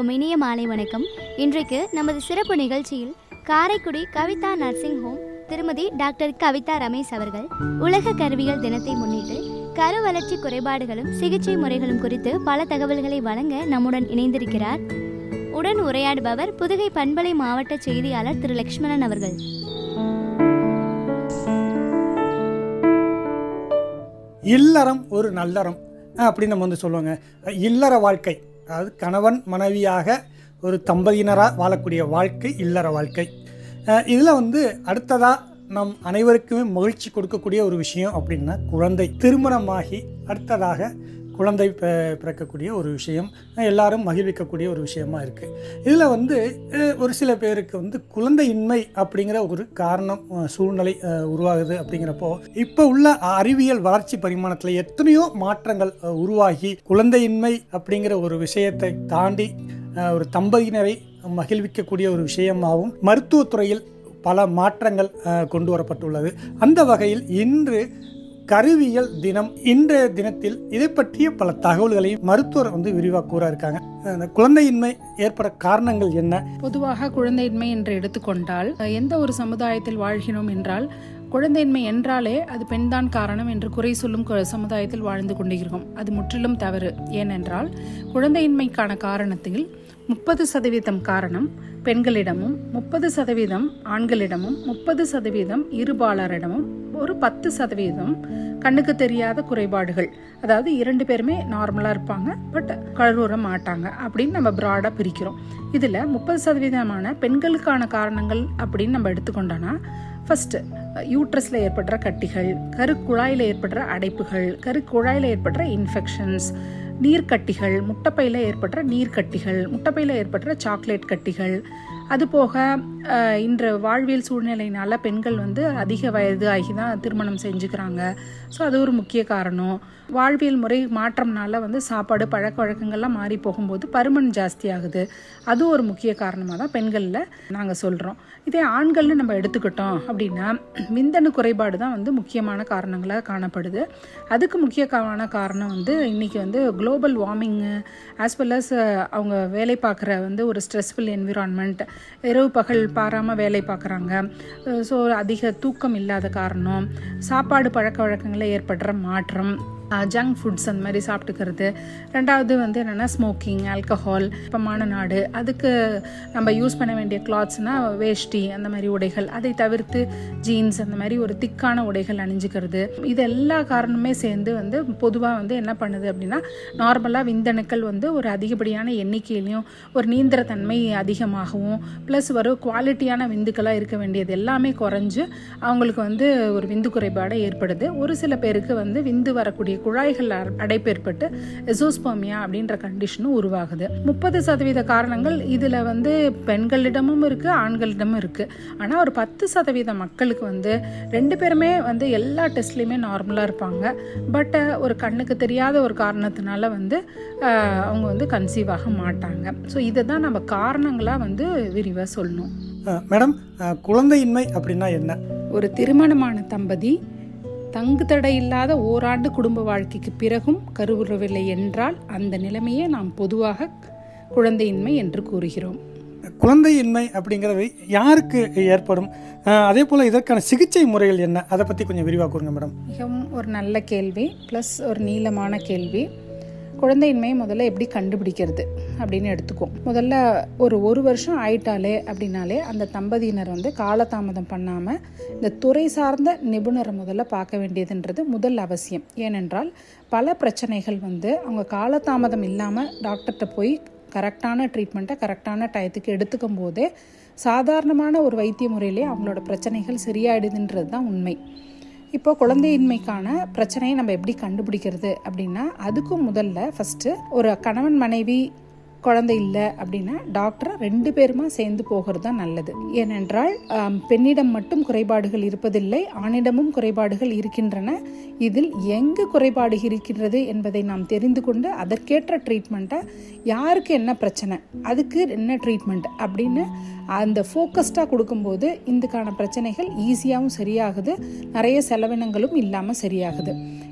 அனைவருக்கும் இனிய மாலை வணக்கம் இன்றைக்கு நமது சிறப்பு நிகழ்ச்சியில் காரைக்குடி கவிதா நர்சிங் ஹோம் திருமதி டாக்டர் கவிதா ரமேஷ் அவர்கள் உலக கருவியல் தினத்தை முன்னிட்டு கரு வளர்ச்சி குறைபாடுகளும் சிகிச்சை முறைகளும் குறித்து பல தகவல்களை வழங்க நம்முடன் இணைந்திருக்கிறார் உடன் உரையாடுபவர் புதுகை பண்பலை மாவட்ட செய்தியாளர் திரு லக்ஷ்மணன் அவர்கள் இல்லறம் ஒரு நல்லறம் அஹ் அப்படின்னு நம்ம வந்து சொல்லுவாங்க அஹ் இல்லற வாழ்க்கை அதாவது கணவன் மனைவியாக ஒரு தம்பதியினராக வாழக்கூடிய வாழ்க்கை இல்லற வாழ்க்கை இதில் வந்து அடுத்ததாக நம் அனைவருக்குமே மகிழ்ச்சி கொடுக்கக்கூடிய ஒரு விஷயம் அப்படின்னா குழந்தை திருமணமாகி அடுத்ததாக குழந்தை பி- பிறக்கக்கூடிய ஒரு விஷயம் அஹ் எல்லாரும் மகிழ்விக்கக்கூடிய ஒரு விஷயமா இருக்குது இதில் வந்து அஹ் ஒரு சில பேருக்கு வந்து குழந்தையின்மை அப்படிங்கிற ஒரு காரணம் அஹ் சூழ்நிலை அஹ் உருவாகுது அப்படிங்கிறப்போ இப்போ உள்ள அறிவியல் வளர்ச்சி பரிமாணத்தில் எத்தனையோ மாற்றங்கள் அஹ் உருவாகி குழந்தையின்மை அப்படிங்கிற ஒரு விஷயத்தை தாண்டி அஹ் ஒரு தம்பதியினரை மகிழ்விக்கக்கூடிய ஒரு விஷயமாகவும் மருத்துவத்துறையில் பல மாற்றங்கள் அஹ் கொண்டு வரப்பட்டுள்ளது அந்த வகையில் இன்று கருவியல் தினம் இன்றைய தினத்தில் இதை பற்றிய பல தகவல்களையும் மருத்துவர் வந்து விரிவாக கூற இருக்காங்க அந்த குழந்தையின்மை ஏற்பட காரணங்கள் என்ன பொதுவாக குழந்தையின்மை என்று எடுத்துக்கொண்டால் அஹ், எந்த ஒரு சமுதாயத்தில் வாழ்கிறோம் என்றால் குழந்தையின்மை என்றாலே அது பெண்தான் காரணம் என்று குறை சொல்லும் கு- சமுதாயத்தில் வாழ்ந்து கொண்டிருக்கிறோம் அது முற்றிலும் தவறு ஏனென்றால் குழந்தையின்மைக்கான காரணத்தில் முப்பது சதவீதம் காரணம் பெண்களிடமும் முப்பது சதவீதம் ஆண்களிடமும் முப்பது சதவீதம் இருபாலரிடமும் ஒரு பத்து சதவீதம் கண்ணுக்கு தெரியாத குறைபாடுகள் அதாவது இரண்டு பேருமே நார்மலாக இருப்பாங்க பட் கழுவுற மாட்டாங்க அப்படின்னு நம்ம ப்ராடாக பிரிக்கிறோம் இதில் முப்பது சதவீதமான பெண்களுக்கான காரணங்கள் அப்படின்னு நம்ம எடுத்துக்கொண்டோன்னா ஃபஸ்ட்டு யூட்ரஸில் ஏற்படுற கட்டிகள் கருக்குழாயில் ஏற்படுற அடைப்புகள் கருக்குழாயில் ஏற்படுற இன்ஃபெக்ஷன்ஸ் நீர்க்கட்டிகள் முட்டைப்பையில் ஏற்படுற நீர்க்கட்டிகள் முட்டைப்பையில் ஏற்படுற சாக்லேட் கட்டிகள் அதுபோக அஹ், இன்று வாழ்வியல் சூழ்நிலையினால பெண்கள் வந்து அதிக வயது ஆகி தான் திருமணம் செஞ்சுக்கிறாங்க ஸோ அது ஒரு முக்கிய காரணம் வாழ்வியல் முறை மாற்றம்னால வந்து சாப்பாடு பழக்க வழக்கங்கள்லாம் மாறி போகும்போது பருமன் ஜாஸ்தி ஆகுது அது ஒரு முக்கிய காரணமாக தான் பெண்களில் நாங்கள் சொல்கிறோம் இதே ஆண்கள்னு நம்ம எடுத்துக்கிட்டோம் அப்படின்னா விந்தணு குறைபாடு தான் வந்து முக்கியமான காரணங்களாக காணப்படுது அதுக்கு முக்கியமான காரணம் வந்து இன்றைக்கி வந்து global warming as well as அவங்க வேலை பார்க்குற வந்து ஒரு ஸ்ட்ரெஸ்ஃபுல் என்விரான்மெண்ட் இரவு பகல் பாராமல் வேலை பார்க்குறாங்க ஸோ அதிக தூக்கம் இல்லாத காரணம் சாப்பாடு பழக்க வழக்கங்களில் ஏற்படுற மாற்றம் ஜங்க் ஃபுட்ஸ் அந்த மாதிரி சாப்பிட்டுக்கிறது ரெண்டாவது வந்து என்னென்னா ஸ்மோக்கிங் ஆல்கஹால் வெப்பமான நாடு அதுக்கு நம்ம யூஸ் பண்ண வேண்டிய கிளாத்ஸ்னால் வேஷ்டி அந்த மாதிரி உடைகள் அதை தவிர்த்து ஜீன்ஸ் அந்த மாதிரி ஒரு திக்கான உடைகள் அணிஞ்சுக்கிறது இது எல்லா காரணமே சேர்ந்து வந்து பொதுவாக வந்து என்ன பண்ணுது அப்படின்னா நார்மலாக விந்தணுக்கள் வந்து ஒரு அதிகப்படியான எண்ணிக்கையிலையும் ஒரு நீந்திர தன்மை அதிகமாகவும் ப்ளஸ் ஒரு குவாலிட்டியான விந்துக்களாக இருக்க வேண்டியது எல்லாமே குறைஞ்சு அவங்களுக்கு வந்து ஒரு விந்து குறைபாடு ஏற்படுது ஒரு சில பேருக்கு வந்து விந்து வரக்கூடிய குழாய்கள் அ- அடைப்பு ஏற்பட்டு எசோஸ்போமியா அப்படின்ற கண்டிஷனும் உருவாகுது முப்பது சதவீத காரணங்கள் இதில் வந்து பெண்களிடமும் இருக்குது ஆண்களிடமும் இருக்குது ஆனால் ஒரு பத்து சதவீத மக்களுக்கு வந்து ரெண்டு பேருமே வந்து எல்லா டெஸ்ட்லேயுமே நார்மலாக இருப்பாங்க பட் ஒரு கண்ணுக்கு தெரியாத ஒரு காரணத்தினால வந்து அஹ், அவங்க வந்து கன்சீவ் ஆக மாட்டாங்க ஸோ இதை தான் நம்ம காரணங்களாக வந்து விரிவாக சொல்லணும் அஹ் மேடம் அஹ் குழந்தையின்மை அப்படின்னா என்ன ஒரு திருமணமான தம்பதி தங்கு தடை இல்லாத ஓராண்டு குடும்ப வாழ்க்கைக்கு பிறகும் கருவுறவில்லை என்றால் அந்த நிலைமையே நாம் பொதுவாக குழந்தையின்மை என்று கூறுகிறோம் குழந்தையின்மை அப்படிங்கிறது யாருக்கு ஏற்படும் அஹ் அதே போல் இதற்கான சிகிச்சை முறைகள் என்ன அதை பற்றி கொஞ்சம் விரிவாக கூறுங்க மேடம் மிகவும் ஒரு நல்ல கேள்வி ப்ளஸ் ஒரு நீளமான கேள்வி குழந்தையின்மையை முதல்ல எப்படி கண்டுபிடிக்கிறது அப்படின்னு எடுத்துக்குவோம் முதல்ல ஒரு ஒரு வருஷம் ஆயிட்டாலே அப்படின்னாலே அந்த தம்பதியினர் வந்து காலதாமதம் பண்ணாமல் இந்த துறை சார்ந்த நிபுணரை முதல்ல பார்க்க வேண்டியதுன்றது முதல் அவசியம் ஏனென்றால் பல பிரச்சனைகள் வந்து அவங்க காலதாமதம் இல்லாமல் டாக்டர்கிட்ட போய் கரெக்டான ட்ரீட்மெண்ட்டை கரெக்டான டயத்துக்கு எடுத்துக்கும் போதே சாதாரணமான ஒரு வைத்திய முறையிலே அவங்களோட பிரச்சனைகள் சரியாயிடுதுன்றது தான் உண்மை இப்போ குழந்தையின்மைக்கான பிரச்சனையை நம்ம எப்படி கண்டுபிடிக்கிறது அப்படின்னா அதுக்கும் முதல்ல ஃபஸ்ட்டு ஒரு கணவன் மனைவி குழந்தை இல்லை அப்படின்னா டாக்டர் ரெண்டு பேருமா சேர்ந்து போகிறது தான் நல்லது ஏனென்றால் ஆம், பெண்ணிடம் மட்டும் குறைபாடுகள் இருப்பதில்லை ஆணிடமும் குறைபாடுகள் இருக்கின்றன இதில் எங்கு குறைபாடு இருக்கின்றது என்பதை நாம் தெரிந்து கொண்டு அதற்கேற்ற ட்ரீட்மெண்ட்டை யாருக்கு என்ன பிரச்சனை அதுக்கு என்ன ட்ரீட்மெண்ட் அப்படின்னு அந்த ஃபோக்கஸ்டாக கொடுக்கும்போது இதுக்கான பிரச்சனைகள் ஈஸியாகவும் சரியாகுது நிறைய செலவினங்களும் இல்லாமல் சரியாகுது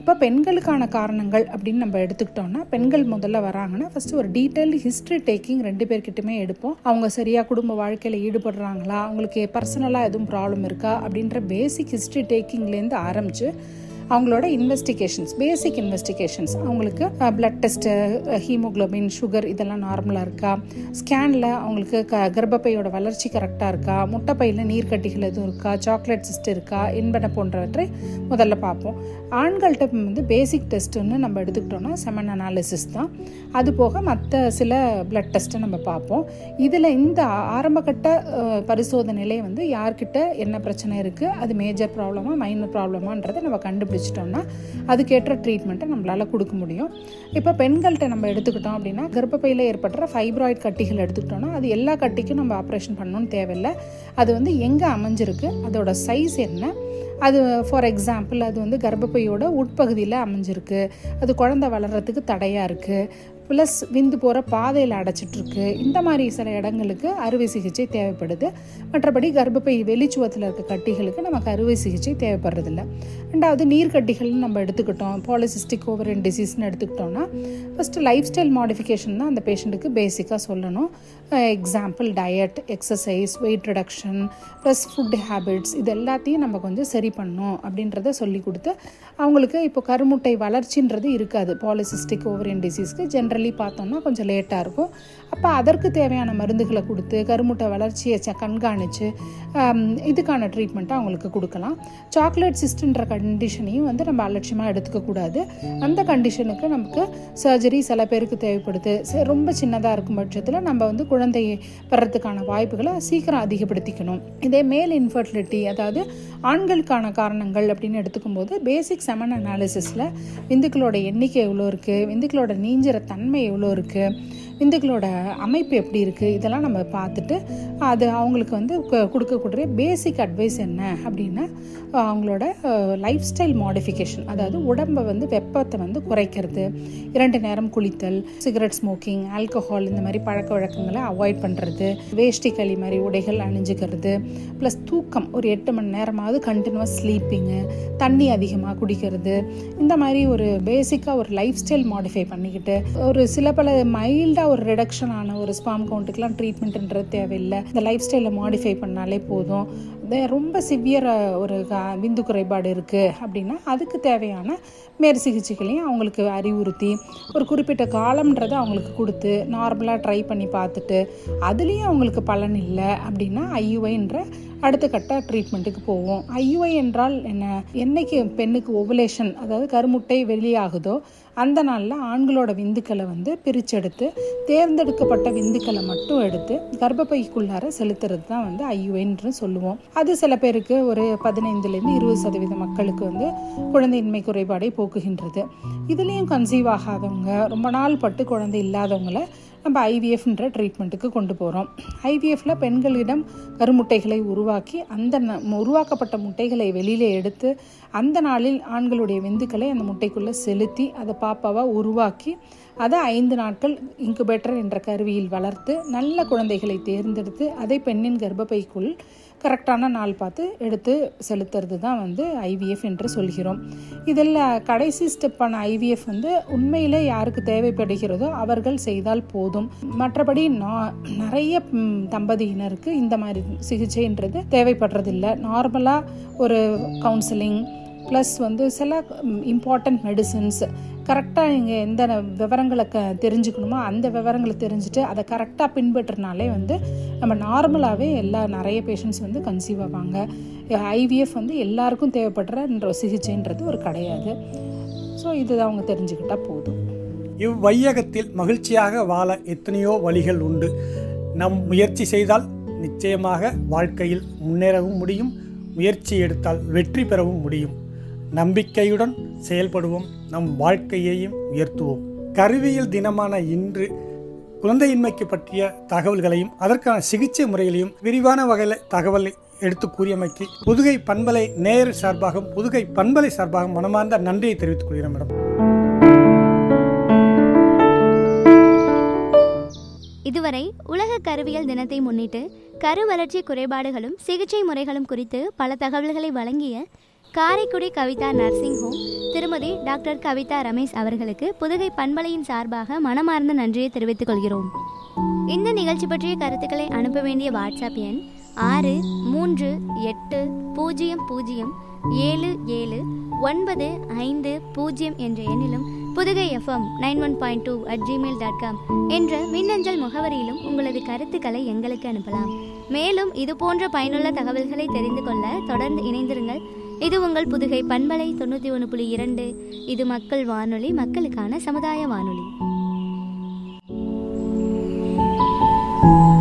இப்போ பெண்களுக்கான காரணங்கள் அப்படின்னு நம்ம எடுத்துக்கிட்டோம்னா பெண்கள் முதல்ல வராங்கன்னா ஃபர்ஸ்ட் ஒரு டீட்டெயில் ஹிஸ்ட்ரி டேக்கிங் ரெண்டு பேர்கிட்டயுமே எடுப்போம் அவங்க சரியாக குடும்ப வாழ்க்கையில் ஈடுபடுறாங்களா அவங்களுக்கு பர்சனலாக எதுவும் ப்ராப்ளம் இருக்கா அப்படின்ற பேசிக் ஹிஸ்ட்ரி டேக்கிங்லேருந்து ஆரம்பித்து அவங்களோட இன்வெஸ்டிகேஷன்ஸ் பேசிக் இன்வெஸ்டிகேஷன்ஸ் அவங்களுக்கு பிளட் டெஸ்ட்டு ஹீமோக்ளோபின் சுகர் இதெல்லாம் நார்மலாக இருக்கா ஸ்கேனில் அவங்களுக்கு க கர்ப்பப்பையோட வளர்ச்சி கரெக்டாக இருக்கா முட்டைப்பையில் நீர்க்கட்டிகள் எதுவும் இருக்கா சாக்லேட் சிஸ்ட் இருக்கா என்பன போன்றவற்றை முதல்ல பார்ப்போம் ஆண்கள்கிட்ட வந்து பேசிக் டெஸ்ட்டுன்னு நம்ம எடுத்துக்கிட்டோம்னா செமன் அனாலிசிஸ் தான் அது போக மற்ற சில பிளட் டெஸ்ட்டை நம்ம பார்ப்போம் இதில் இந்த ஆரம்பகட்ட அஹ், பரிசோதனையிலே வந்து யார்கிட்ட என்ன பிரச்சனை இருக்குது அது மேஜர் ப்ராப்ளமா மைனர் ப்ராப்ளமான்றதை நம்ம கண்டுபிடிச்சிட்டோம்னா அதுக்கேற்ற ட்ரீட்மெண்ட்டை நம்மளால் கொடுக்க முடியும் இப்போ பெண்கள்கிட்ட நம்ம எடுத்துக்கிட்டோம் அப்படின்னா கர்ப்பப்பையில் ஏற்படுற ஃபைப்ராய்ட் கட்டிகள் எடுத்துக்கிட்டோம்னா அது எல்லா கட்டிக்கும் நம்ம ஆப்ரேஷன் பண்ணணும்னு தேவையில்லை அது வந்து எங்கே அமைஞ்சிருக்கு அதோட சைஸ் என்ன அது ஃபார் எக்ஸாம்பிள் அது வந்து கர்ப்பப்பையோட உட்பகுதியில் அமைஞ்சிருக்கு அது குழந்தை வளர்கிறதுக்கு தடையாக இருக்குது ப்ளஸ் விந்து போகிற பாதையில் அடைச்சிட்ருக்கு இந்த மாதிரி சில இடங்களுக்கு அறுவை சிகிச்சை தேவைப்படுது மற்றபடி கர்ப்பப்பை வெளிச்சுவத்தில் இருக்க கட்டிகளுக்கு நமக்கு அறுவை சிகிச்சை தேவைப்படுறதில்ல ரெண்டாவது நீர்க்கட்டிகள்னு நம்ம எடுத்துக்கிட்டோம் பாலிசிஸ்டிக் ஓவரன் டிசீஸ்னு எடுத்துக்கிட்டோம்னா ஃபஸ்ட்டு லைஃப் ஸ்டைல் மாடிஃபிகேஷன் தான் அந்த பேஷண்ட்டுக்கு பேசிக்காக சொல்லணும் example diet exercise weight reduction plus food habits இது எல்லாத்தையும் நம்ம கொஞ்சம் சரி பண்ணணும் அப்படின்றத சொல்லி கொடுத்து அவங்களுக்கு இப்போ கருமுட்டை வளர்ச்சின்றது இருக்காது பாலிசிஸ்டிக் ஓவரியன் டிசீஸ்க்கு ஜென்ரலி பார்த்தோம்னா கொஞ்சம் லேட்டாக இருக்கும் அப்போ அதற்கு தேவையான மருந்துகளை கொடுத்து கருமுட்டை வளர்ச்சியை ச- கண்காணித்து ஆம், இதுக்கான ட்ரீட்மெண்ட்டை அவங்களுக்கு கொடுக்கலாம் சாக்லேட் சிஸ்ட்ன்ற கண்டிஷனையும் வந்து நம்ம அலட்சியமாக எடுத்துக்கக்கூடாது அந்த கண்டிஷனுக்கு நமக்கு சர்ஜரி சில பேருக்கு தேவைப்படுது ச- ரொம்ப சின்னதாக இருக்கும் பட்சத்தில் நம்ம வந்து குழந்தை பெறத்துக்கான வாய்ப்புகளை சீக்கிரம் அதிகப்படுத்திக்கணும் இதே மேல் இன்ஃபர்டிலிட்டி அதாவது ஆண்களுக்கான காரணங்கள் அப்படின்னு எடுத்துக்கும்போது பேசிக் செமன் அனாலிசிஸில் விந்துக்களோட எண்ணிக்கை எவ்வளோ இருக்குது விந்துக்களோட நீஞ்சிற தன்மை எவ்வளோ இருக்குது விந்துக்களோட அமைப்பு எப்படி இருக்குது இதெல்லாம் நம்ம பார்த்துட்டு அது அவங்களுக்கு வந்து கு- கொடுக்கக்கூடிய பேசிக் அட்வைஸ் என்ன அப்படின்னா அஹ், அவங்களோட லைஃப் ஸ்டைல் மாடிஃபிகேஷன் அதாவது உடம்பை வந்து வெப்பத்தை வந்து குறைக்கிறது இரண்டு நேரம் குளித்தல் சிகரெட் ஸ்மோக்கிங் ஆல்கஹால் இந்த மாதிரி பழக்க வழக்கங்களை அவாய்ட் பண்ணுறது வேஷ்டி களி மாதிரி உடைகள் அணிஞ்சுக்கிறது ப்ளஸ் தூக்கம் ஒரு எட்டு மணி நேரமாவது கண்டினியூஸ் ஸ்லீப்பிங்கு தண்ணி அதிகமாக குடிக்கிறது இந்த மாதிரி ஒரு பேசிக்காக ஒரு லைஃப் ஸ்டைல் மாடிஃபை பண்ணிக்கிட்டு ஒரு சில பல மைல்டாக ஒரு ரிடக்ஷன் ஆன ஒரு ஸ்பாம் கவுண்ட்டுக்கெலாம் ட்ரீட்மெண்ட்ன்றது தேவையில்லை இந்த லைஃப் ஸ்டைலை மாடிஃபை பண்ணாலே போதும் இது ரொம்ப சிவியர் ஒரு க- விந்து குறைபாடு இருக்குது அப்படின்னா அதுக்கு தேவையான மேற் சிகிச்சைகளையும் அவங்களுக்கு அறிவுறுத்தி ஒரு குறிப்பிட்ட காலம்ன்றதை அவங்களுக்கு கொடுத்து நார்மலாக ட்ரை பண்ணி பார்த்துட்டு அதுலேயும் அவங்களுக்கு பலன் இல்லை அப்படின்னா ஐயுஐன்ற அடுத்த கட்ட ட்ரீட்மெண்ட்டுக்கு போவோம் ஐயுஐ என்றால் என்ன என்னைக்கு பெண்ணுக்கு ஓவலேஷன் அதாவது கருமுட்டை வெளியாகுதோ அந்த நாளில் ஆண்களோட விந்துக்களை வந்து பிரிச்செடுத்து தேர்ந்தெடுக்கப்பட்ட விந்துக்களை மட்டும் எடுத்து கர்ப்பப்பைக்குள்ளார செலுத்துறது தான் வந்து ஐயுஐன்னு சொல்லுவோம் அது சில பேருக்கு ஒரு பதினைந்துலேருந்து இருபது சதவீத மக்களுக்கு வந்து குழந்தையின்மை குறைபாடை போக்குகின்றது இதுலேயும் கன்சீவ் ஆகாதவங்க ரொம்ப நாள் பட்டு குழந்தை இல்லாதவங்கள நம்ம ஐவிஎஃப்ன்ற ட்ரீட்மெண்ட்டுக்கு கொண்டு போகிறோம் ஐவிஎஃப்ல பெண்களிடம் கருமுட்டைகளை உருவாக்கி அந்த ந- உருவாக்கப்பட்ட முட்டைகளை வெளியில எடுத்து அந்த நாளில் ஆண்களுடைய விந்துக்களை அந்த முட்டைக்குள்ளே செலுத்தி அதை பாப்பாவாக உருவாக்கி அதை ஐந்து நாட்கள் இன்குபேட்டர் என்ற கருவியில் வளர்த்து நல்ல குழந்தைகளை தேர்ந்தெடுத்து அதை பெண்ணின் கர்ப்பப்பைக்குள் கரெக்டான நாள் பார்த்து எடுத்து செலுத்துறது தான் வந்து ஐவிஎஃப் என்று சொல்கிறோம் இதில் கடைசி ஸ்டெப்பான ஐவிஎஃப் வந்து உண்மையிலே யாருக்கு தேவைப்படுகிறதோ அவர்கள் செய்தால் போதும் மற்றபடி நா- நிறைய ம், தம்பதியினருக்கு இந்த மாதிரி சிகிச்சைன்றது தேவைப்படுறதில்ல நார்மலாக ஒரு கவுன்சிலிங் ப்ளஸ் வந்து சில இம்பார்ட்டண்ட் மெடிசின்ஸ் கரெக்டாக நீங்கள் எந்த விவரங்களை க தெரிஞ்சுக்கணுமோ அந்த விவரங்களை தெரிஞ்சுட்டு அதை கரெக்டாக பின்பற்றினாலே வந்து நம்ம நார்மலாகவே எல்லா நிறைய பேஷண்ட்ஸ் வந்து கன்சீவ் ஆவாங்க ஐவிஎஃப் வந்து எல்லாருக்கும் தேவைப்படுற சிகிச்சைன்றது ஒரு கிடையாது ஸோ இது அவங்க தெரிஞ்சுக்கிட்டா போதும் இவ்வையகத்தில் மகிழ்ச்சியாக வாழ எத்தனையோ வழிகள் உண்டு நம் முயற்சி செய்தால் நிச்சயமாக வாழ்க்கையில் முன்னேறவும் முடியும் முயற்சி எடுத்தால் வெற்றி பெறவும் முடியும் நம்பிக்கையுடன் செயல்படுவோம் நம் வாழ்க்கையையும் உயர்த்துவோம் கருவியல் தினமான இன்று குழந்தையின்மைக்கு பற்றிய தகவல்களையும் அதற்கான சிகிச்சை முறைகளையும் விரிவான வகையில் தகவலை எடுத்து கூறியமைக்கு புதுகை பண்பலை நேர் சார்பாகவும் புதுகை பண்பலை சார்பாகவும் மனமார்ந்த நன்றியை தெரிவித்துக் கொள்கிறேன் மேடம் இதுவரை உலக கருவியல் தினத்தை முன்னிட்டு கரு வளர்ச்சி குறைபாடுகளும் சிகிச்சை முறைகளும் குறித்து பல தகவல்களை வழங்கிய காரைக்குடி கவிதா நர்சிங் ஹோம் திருமதி டாக்டர் கவிதா ரமேஷ் அவர்களுக்கு புதுகை பண்பலையின் சார்பாக மனமார்ந்த நன்றியை தெரிவித்துக் கொள்கிறோம் இந்த நிகழ்ச்சி பற்றிய கருத்துக்களை அனுப்ப வேண்டிய வாட்ஸ்அப் எண் ஆறு மூன்று எட்டு பூஜ்ஜியம் பூஜ்ஜியம் ஏழு ஏழு ஒன்பது ஐந்து பூஜ்ஜியம் என்ற எண்ணிலும் Pudugai FM nine one point two at Gmail dot com என்ற மின்னஞ்சல் முகவரியிலும் உங்களது கருத்துக்களை எங்களுக்கு அனுப்பலாம் மேலும் இது போன்ற பயனுள்ள தகவல்களை தெரிந்து கொள்ள தொடர்ந்து இணைந்திருங்கள் இது உங்கள் புதுகை பண்பலை தொண்ணூற்றி ஒன்று புள்ளி இரண்டு இது மக்கள் வானொலி மக்களுக்கான சமுதாய வானொலி